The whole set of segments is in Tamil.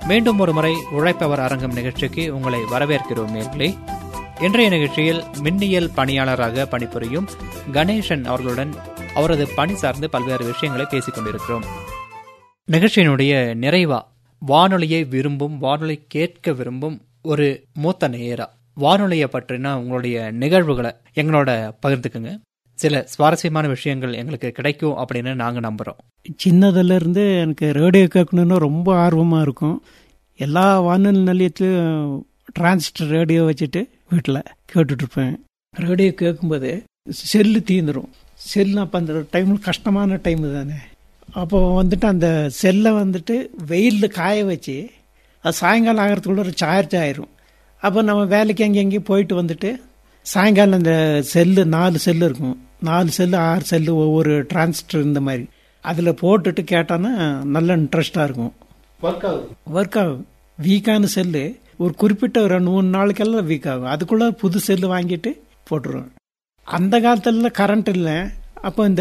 மீண்டும் ஒரு முறை உழைப்பவர் அரங்கம் நிகழ்ச்சிக்கு உங்களை வரவேற்கிறோம் நேர்களே இன்றைய நிகழ்ச்சியில் மின்னியல் பணியாளராக பணிபுரியும் கணேசன் அவர்களுடன் அவரது பணி சார்ந்து பல்வேறு விஷயங்களை பேசிக் கொண்டிருக்கிறோம் நிகழ்ச்சியினுடைய நிறைவா வானொலியை விரும்பும் வானொலி கேட்க விரும்பும் ஒரு மூத்த நேயரா வானொலியை பற்றின உங்களுடைய நிகழ்வுகளை எங்களோட பகிர்ந்துக்குங்க சில சுவாரஸ்யமான விஷயங்கள் எங்களுக்கு கிடைக்கும் அப்படின்னு நாங்க நம்புறோம் சின்னதுல இருந்து எனக்கு ரேடியோ கேட்கணுன்னு ரொம்ப ஆர்வமாக இருக்கும் எல்லா வானொலி நிலையத்திலும் டிரான்சிஸ்டர் ரேடியோ வச்சுட்டு வீட்டில் கேட்டுட்ருப்பேன் ரேடியோ கேட்கும்போது செல்லு தீந்துடும் செல்லு அப்போ அந்த டைமில் கஷ்டமான டைம் தானே அப்போ வந்துட்டு அந்த செல்லை வந்துட்டு வெயிலில் காய வச்சு அது சாயங்காலம் ஆகிறதுக்குள்ள ஒரு சார்ஜ் ஆயிரும் அப்போ நம்ம வேலைக்கு அங்கே எங்கேயும் போயிட்டு வந்துட்டு சாயங்காலம் அந்த செல்லு நாலு செல்லு இருக்கும் நாலு செல்லு ஆறு செல்லு ஒவ்வொரு டிரான்சிஸ்டர் இந்த மாதிரி அதில் போட்டுட்டு கேட்டான்னா நல்ல இன்ட்ரெஸ்டாக இருக்கும் ஒர்க் ஆகுது ஒர்க் ஆகும் வீக்கான செல்லு ஒரு குறிப்பிட்ட ஒரு ரெண்டு மூணு நாளைக்கெல்லாம் வீக் ஆகும் அதுக்குள்ள புது செல்லு வாங்கிட்டு போட்டுருவோம் அந்த காலத்துல கரண்ட் இல்லை அப்போ இந்த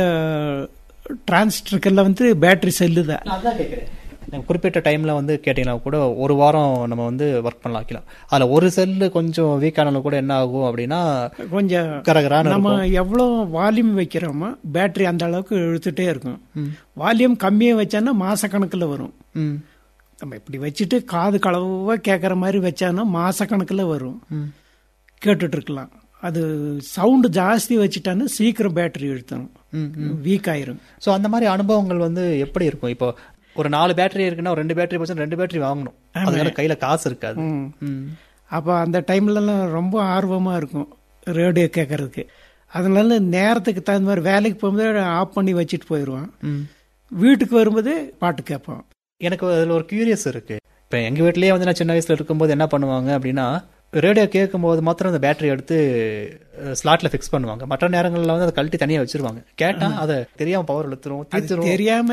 டிரான்சிஸ்டருக்கெல்லாம் வந்து பேட்டரி செல்லு தான் அதான் கேட்குறேன் குறிப்பிட்ட டைம்ல வந்து கேட்டீங்கன்னா கூட ஒரு வாரம் நம்ம வந்து ஒர்க் பண்ணலாம் வைக்கலாம் அதுல ஒரு செல்லு கொஞ்சம் வீக் ஆனாலும் கூட என்ன ஆகும் அப்படின்னா கொஞ்சம் கரகரான்னு நம்ம எவ்வளோ வால்யூம் வைக்கிறோமோ பேட்டரி அந்த அளவுக்கு இழுத்துட்டே இருக்கும் வால்யூம் கம்மியாக வச்சான்னா மாசக்கணக்கில் வரும் ம் நம்ம இப்படி வச்சுட்டு காது களவாக கேட்குற மாதிரி வச்சானா மாசக்கணக்கில் வரும் கேட்டுட்டு இருக்கலாம் அது சவுண்டு ஜாஸ்தி வச்சுட்டான்னா சீக்கிரம் பேட்டரி இழுத்தணும் வீக் ஆயிரும் ஸோ அந்த மாதிரி அனுபவங்கள் வந்து எப்படி இருக்கும் இப்போ ஒரு நாலு பேட்டரி இருக்குன்னா ஒரு ரெண்டு பேட்டரி போச்சு ரெண்டு பேட்டரி வாங்கணும் அதனால கையில காசு இருக்காது ம். ம். அப்போ அந்த டைம்லலாம் ரொம்ப ஆர்வமாக இருக்கும் ரேடியோ கேட்கறதுக்கு அதனால நேரத்துக்கு தகுந்த மாதிரி வேலைக்கு போகும்போது ஆஃப் பண்ணி வச்சுட்டு போயிடுவான் ம். வீட்டுக்கு வரும்போது பாட்டு கேட்பான் எனக்கு அதுல ஒரு கியூரியஸ் இருக்கு இப்போ எங்க வீட்லயே வந்து நான் சின்ன வயசுல இருக்கும்போது என்ன பண்ணுவாங்க அப்படின்னா ரேடியோ கேட்கும்போது மாத்திரம் அந்த பேட்டரி எடுத்து ஸ்லாட்ல ஃபிக்ஸ் பண்ணுவாங்க மற்ற நேரங்கள்ல வந்து அதை கழட்டி தனியா வச்சிருவாங்க கேட்டா அதை தெரியாம பவர் இழுத்துரும் தீர்த்துரும் தெரியாம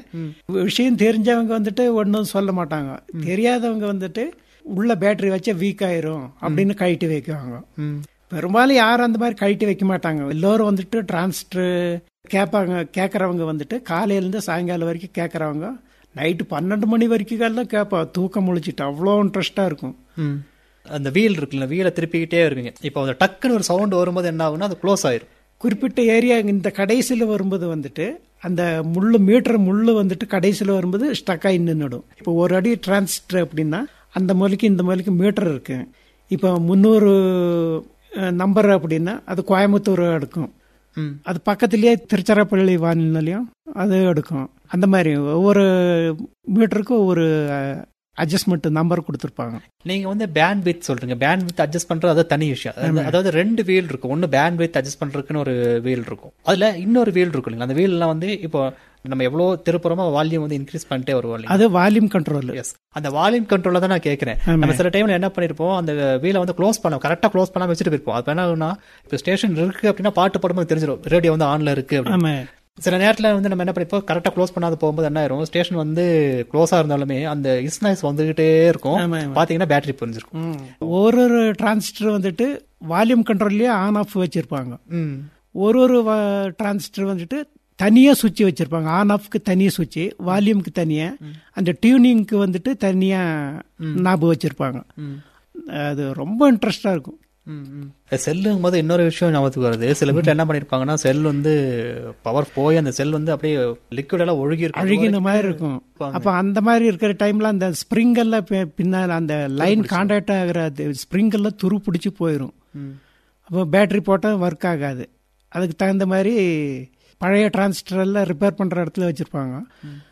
விஷயம் தெரிஞ்சவங்க வந்துட்டு ஒன்றும் சொல்ல மாட்டாங்க தெரியாதவங்க வந்துட்டு உள்ள பேட்டரி வச்சா வீக் ஆயிரும் அப்படின்னு கழட்டி வைக்குவாங்க ம். பெரும்பாலும் யாரும் அந்த மாதிரி கழட்டி வைக்க மாட்டாங்க எல்லோரும் வந்துட்டு டிரான்ஸ்டர் கேட்பாங்க கேட்கறவங்க வந்துட்டு காலையிலேருந்து சாயங்காலம் வரைக்கும் கேட்கறவங்க நைட்டு பன்னெண்டு மணி வரைக்கும் எல்லாம் கேட்பா தூக்கம் முழிச்சிட்டு அவ்வளோ இன்ட்ரெஸ்டாக இருக்கும் ம். அந்த வீல் இருக்குல்ல வீலை திருப்பிக்கிட்டே இருப்பீங்க இப்போ அந்த டக்குன்னு ஒரு சவுண்ட் வரும்போது என்ன ஆகும்னா அது க்ளோஸ் ஆயிரும் குறிப்பிட்ட ஏரியா இந்த கடைசியில் வரும்போது வந்துட்டு அந்த முள்ளு மீட்டர் முள்ளு வந்துட்டு கடைசியில் வரும்போது ஸ்டக் ஆகி நின்றுடும் இப்போ ஒரு அடி டிரான்சிஸ்டர் அப்படின்னா அந்த மூலைக்கு இந்த மூலைக்கு மீட்டர் இருக்கு இப்போ முந்நூறு நம்பர் அப்படின்னா அது கோயம்புத்தூர் எடுக்கும் ம். அது பக்கத்திலேயே திருச்சிராப்பள்ளி வானொலி நிலையம் அது எடுக்கும் அந்த மாதிரி ஒவ்வொரு மீட்டருக்கும் ஒவ்வொரு அட்ஜஸ்ட்மெண்ட் நம்பர் கொடுத்துருப்பாங்க நீங்க வந்து பேண்ட் வித் சொல்றீங்க பேண்ட் வித் அட்ஜஸ்ட் பண்றது அது தனி விஷயம் அது- அதாவது ரெண்டு வீல் இருக்கும் ஒன்னு பேண்ட் வித் அட்ஜஸ்ட் பண்றதுக்குன்னு ஒரு வீல் இருக்கும் அதுல இன்னொரு வீல் இருக்கும் இல்லைங்களா அந்த வீல்லாம் வந்து இப்போ நம்ம எவ்வளவு திருப்புறமா வால்யூம் வந்து இன்க்ரீஸ் பண்ணிட்டே வருவோம் இல்லைங்களா அது வால்யூம் கண்ட்ரோல் எஸ் அந்த வால்யூம் கண்ட்ரோல தான் நான் கேட்கறேன் நம்ம சில டைம்ல என்ன பண்ணிருப்போம் அந்த வீலை வந்து க்ளோஸ் பண்ண கரெக்டா க்ளோஸ் பண்ணாம வச்சுட்டு போயிருப்போம் அப்ப என்ன ஆகும்னா இப்போ ஸ்டேஷன் இருக்கு அப்படின்னா பாட்டு போடும்போது தெரிஞ்சிடும் ரேடியோ வந்து ஆன்ல இருக்கு அப்படின்னு ஆமா சில நேரத்துல வந்து நம்ம என்ன பண்ணிப்போம் கரெக்டா க்ளோஸ் பண்ணாத போகும்போது என்ன ஆயிரும் ஸ்டேஷன் வந்து க்ளோஸா இருந்தாலுமே அந்த இஸ்னாய்ஸ் வந்துகிட்டே இருக்கும் ஆமா, பாத்தீங்கன்னா பேட்டரி புரிஞ்சிருக்கும் ம். ஒரு ஒரு டிரான்சிஸ்டர் வந்துட்டு வால்யூம் கண்ட்ரோல்லையே ஆன் ஆஃப் வச்சிருப்பாங்க ம் ஒரு ஒரு டிரான்சிஸ்டர் வந்துட்டு தனியா சுவிட்ச் வச்சிருப்பாங்க ஆன் ஆஃப்க்கு தனியா சுவிட்ச் வால்யூம்க்கு தனியா அந்த டியூனிங்க்கு வந்துட்டு தனியா ஞாபகம் வச்சிருப்பாங்க ம். அது ரொம்ப இன்ட்ரெஸ்டா இருக்கும் செல்லுங்கும் போது இன்னொரு விஷயம் ஞாபகத்துக்கு வருது சில வீட்டுல என்ன பண்ணிருப்பாங்கன்னா செல் வந்து பவர் போய் அந்த செல் வந்து அப்படியே லிக்விட் எல்லாம் ஒழுகி இருக்கும் அழுகின மாதிரி இருக்கும் அப்ப அந்த மாதிரி இருக்கிற டைம்ல அந்த ஸ்ப்ரிங் எல்லாம் பி- பின்னால அந்த லைன் கான்டாக்ட் ஆகிற ஸ்ப்ரிங் எல்லாம் துரு பிடிச்சி போயிடும் அப்போ பேட்டரி போட்டால் ஒர்க் ஆகாது அதுக்கு தகுந்த மாதிரி பழைய டிரான்சிஸ்டர் எல்லாம் ரிப்பேர் பண்ற இடத்துல வச்சிருப்பாங்க